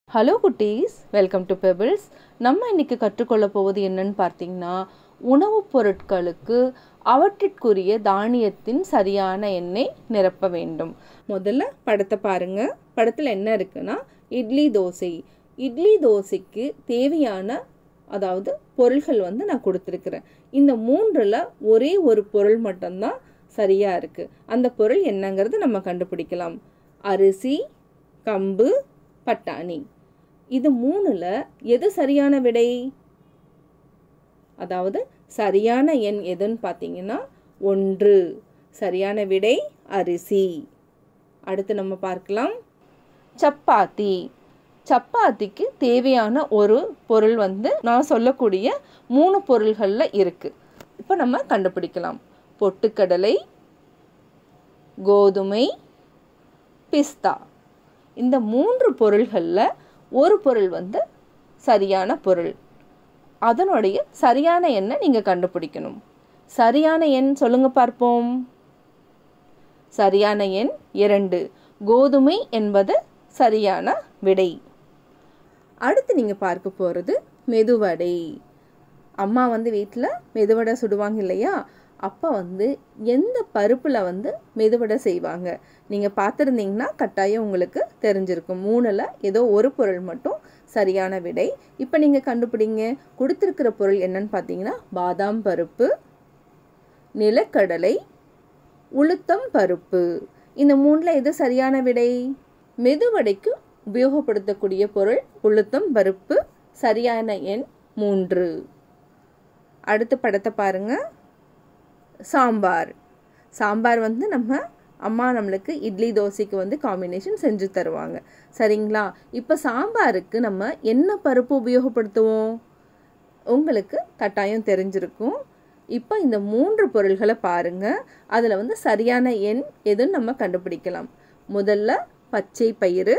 hello குட்டீஸ் welcome to pebbles நம்ம இன்னைக்கு கற்றுக்கொள்ள போவது என்னன்னு பார்த்தீங்கன்னா உணவுப் பொருட்களுக்கு அவற்றிற்குரிய தானியத்தின் சரியான எண்ணை நிரப்ப வேண்டும் முதல்ல படத்தை பாருங்க படத்தில் என்ன இருக்குன்னா இட்லி தோசை இட்லி தோசைக்கு தேவையான அதாவது பொருள்கள் வந்து நான் கொடுத்துருக்குறேன் இந்த மூன்றில் ஒரே ஒரு பொருள் மட்டும்தான் சரியாக இருக்குது அந்த பொருள் என்னங்கிறது நம்ம கண்டுபிடிக்கலாம் அரிசி கம்பு பட்டாணி இது மூணில் எது சரியான விடை அதாவது சரியான எண் எதுன்னு பார்த்தீங்கன்னா ஒன்று சரியான விடை அரிசி அடுத்து நம்ம பார்க்கலாம் சப்பாத்தி சப்பாத்திக்கு தேவையான ஒரு பொருள் வந்து நான் சொல்லக்கூடிய மூணு பொருள்களில் இருக்குது இப்போ நம்ம கண்டுபிடிக்கலாம் பொட்டுக்கடலை கோதுமை பிஸ்தா இந்த மூன்று பொருள்களில் ஒரு பொருள் வந்து சரியான பொருள் அதனுடைய சரியான எண்ணை நீங்கள் கண்டுபிடிக்கணும் சரியான எண் சொல்லுங்க பார்ப்போம் சரியான எண் இரண்டு கோதுமை என்பது சரியான விடை அடுத்து நீங்கள் பார்க்க போகிறது மெதுவடை அம்மா வந்து வீட்டில் மெதுவடை சுடுவாங்க இல்லையா அப்போ வந்து எந்த பருப்பில் வந்து மெதுவடை செய்வாங்க நீங்கள் பார்த்துருந்தீங்கன்னா கட்டாயம் உங்களுக்கு தெரிஞ்சிருக்கும் மூணில் ஏதோ ஒரு பொருள் மட்டும் சரியான விடை இப்போ நீங்கள் கண்டுபிடிங்க கொடுத்துருக்கிற பொருள் என்னன்னு பார்த்தீங்கன்னா பாதாம் பருப்பு நிலக்கடலை உளுத்தம் பருப்பு இந்த மூணில் எது சரியான விடை மெதுவடைக்கு உபயோகப்படுத்தக்கூடிய பொருள் உளுத்தம் பருப்பு சரியான எண் மூன்று அடுத்த படத்தை பாருங்கள் சாம்பார் சாம்பார் வந்து நம்ம அம்மா நம்மளுக்கு இட்லி தோசைக்கு வந்து காம்பினேஷன் செஞ்சு தருவாங்க சரிங்களா இப்போ சாம்பாருக்கு நம்ம என்ன பருப்பு உபயோகப்படுத்துவோம் உங்களுக்கு கட்டாயம் தெரிஞ்சிருக்கும் இப்போ இந்த மூன்று பொருள்களை பாருங்கள் அதில் வந்து சரியான எண் எதுன்னு நம்ம கண்டுபிடிக்கலாம் முதல்ல பச்சை பயிறு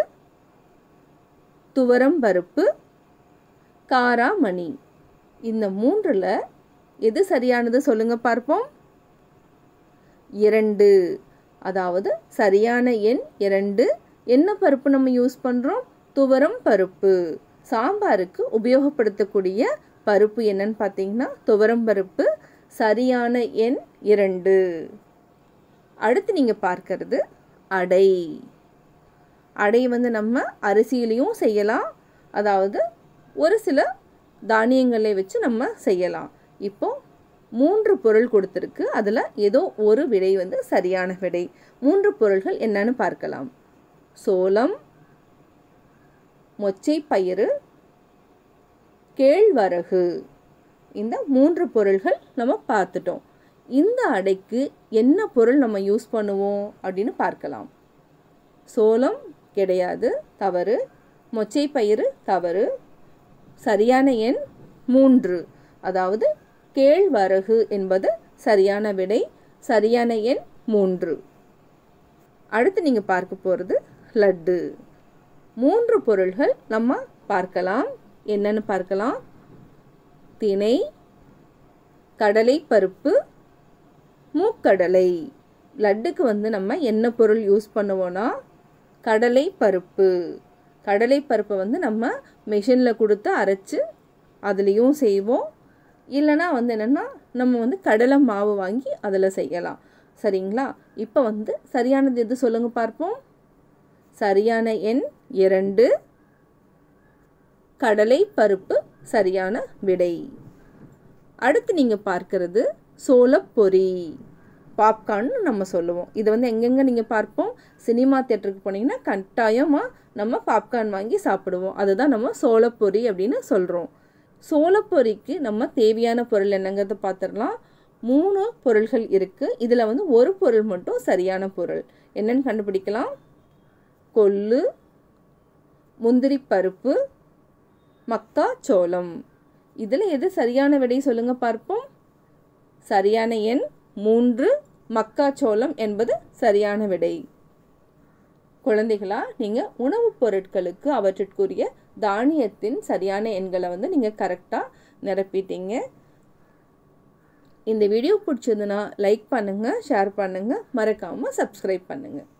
துவரம் பருப்பு காராமணி இந்த மூன்றில் எது சரியானது சொல்லுங்க பார்ப்போம் இரண்டு அதாவது சரியான எண் இரண்டு என்ன பருப்பு நம்ம யூஸ் பண்ணுறோம் துவரம் பருப்பு சாம்பாருக்கு உபயோகப்படுத்தக்கூடிய பருப்பு என்னன்னு பார்த்தீங்கன்னா துவரம் பருப்பு சரியான எண் இரண்டு அடுத்து நீங்கள் பார்க்கறது அடை அடை வந்து நம்ம அரிசியிலையும் செய்யலாம் அதாவது ஒரு சில தானியங்களை வச்சு நம்ம செய்யலாம் இப்போ மூன்று பொருள் கொடுத்துருக்கு அதில் ஏதோ ஒரு விடை வந்து சரியான விடை மூன்று பொருள்கள் என்னன்னு பார்க்கலாம் சோளம் மொச்சை பயிறு கேழ்வரகு இந்த மூன்று பொருள்கள் நம்ம பார்த்துட்டோம் இந்த அடைக்கு என்ன பொருள் நம்ம யூஸ் பண்ணுவோம் அப்படின்னு பார்க்கலாம் சோளம் கிடையாது தவறு மொச்சை பயிறு தவறு சரியான எண் மூன்று அதாவது கேழ்வரகு என்பது சரியான விடை சரியான எண் மூன்று அடுத்து நீங்கள் பார்க்க போகிறது லட்டு மூன்று பொருள்கள் நம்ம பார்க்கலாம் என்னன்னு பார்க்கலாம் திணை கடலை பருப்பு மூக்கடலை லட்டுக்கு வந்து நம்ம என்ன பொருள் யூஸ் பண்ணுவோன்னா கடலை பருப்பு கடலை பருப்பை வந்து நம்ம மிஷினில் கொடுத்து அரைச்சி அதுலேயும் செய்வோம் இல்லைனா வந்து என்னென்னா நம்ம வந்து கடலை மாவு வாங்கி அதில் செய்யலாம் சரிங்களா இப்போ வந்து சரியானது எது சொல்லுங்கள் பார்ப்போம் சரியான எண் இரண்டு கடலை பருப்பு சரியான விடை அடுத்து நீங்கள் பார்க்கறது சோளப்பொரி பாப்கார்ன் நம்ம சொல்லுவோம் இது வந்து எங்கெங்கே நீங்கள் பார்ப்போம் சினிமா தேட்டருக்கு போனீங்கன்னா கட்டாயமாக நம்ம பாப்கார்ன் வாங்கி சாப்பிடுவோம் அதுதான் நம்ம சோளப்பொரி அப்படின்னு சொல்கிறோம் சோளப்பொரிக்கு நம்ம தேவையான பொருள் என்னங்கிறத பார்த்துடலாம் மூணு பொருள்கள் இருக்குது இதில் வந்து ஒரு பொருள் மட்டும் சரியான பொருள் என்னன்னு கண்டுபிடிக்கலாம் கொள்ளு முந்திரி பருப்பு மக்கா சோளம் இதில் எது சரியான விடை சொல்லுங்க பார்ப்போம் சரியான எண் மூன்று மக்காச்சோளம் என்பது சரியான விடை குழந்தைகளா நீங்கள் உணவுப் பொருட்களுக்கு அவற்றிற்குரிய தானியத்தின் சரியான எண்களை வந்து நீங்கள் கரெக்டாக நிரப்பிட்டீங்க இந்த வீடியோ பிடிச்சதுன்னா லைக் பண்ணுங்கள் ஷேர் பண்ணுங்கள் மறக்காமல் சப்ஸ்கிரைப் பண்ணுங்கள்